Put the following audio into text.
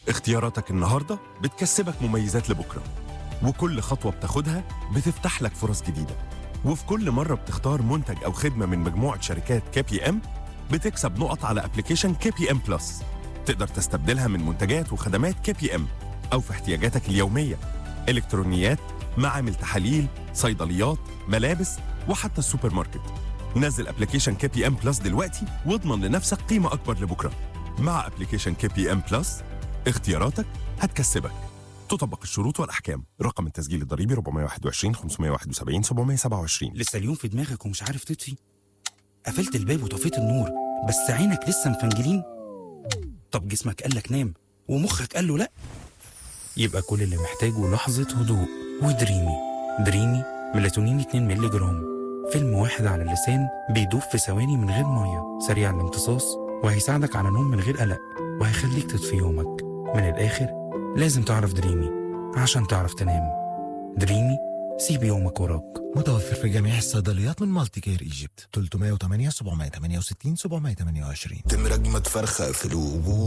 اختياراتك النهاردة بتكسبك مميزات لبكرة وكل خطوة بتاخدها بتفتح لك فرص جديدة وفي كل مرة بتختار منتج أو خدمة من مجموعة شركات كي بي ام بتكسب نقط على ابلكيشن كي بي ام بلس تقدر تستبدلها من منتجات وخدمات كي بي ام أو في احتياجاتك اليومية إلكترونيات معامل تحاليل صيدليات ملابس وحتى السوبر ماركت نزل ابلكيشن كي بي ام بلس دلوقتي واضمن لنفسك قيمة أكبر لبكرة مع ابلكيشن كي بي ام بلس اختياراتك هتكسبك تطبق الشروط والأحكام رقم التسجيل الضريبي 421 571 727 لسه اليوم في دماغك ومش عارف تطفي قفلت الباب وطفيت النور بس عينك لسه مفنجلين طب جسمك قالك نام ومخك قال له لا يبقى كل اللي محتاجه لحظة هدوء ودريمي دريمي ميلاتونين 2 مللي جرام فيلم واحد على اللسان بيدوب في ثواني من غير مية سريع الامتصاص وهيساعدك على نوم من غير قلق وهيخليك تطفي يومك من الآخر لازم تعرف دريمي عشان تعرف تنام دريمي سيب يومك وراك متوفر في جميع الصيدليات من مالتي كير ايجيبت 308 768 728 تم رجمة فرخة في الوجوه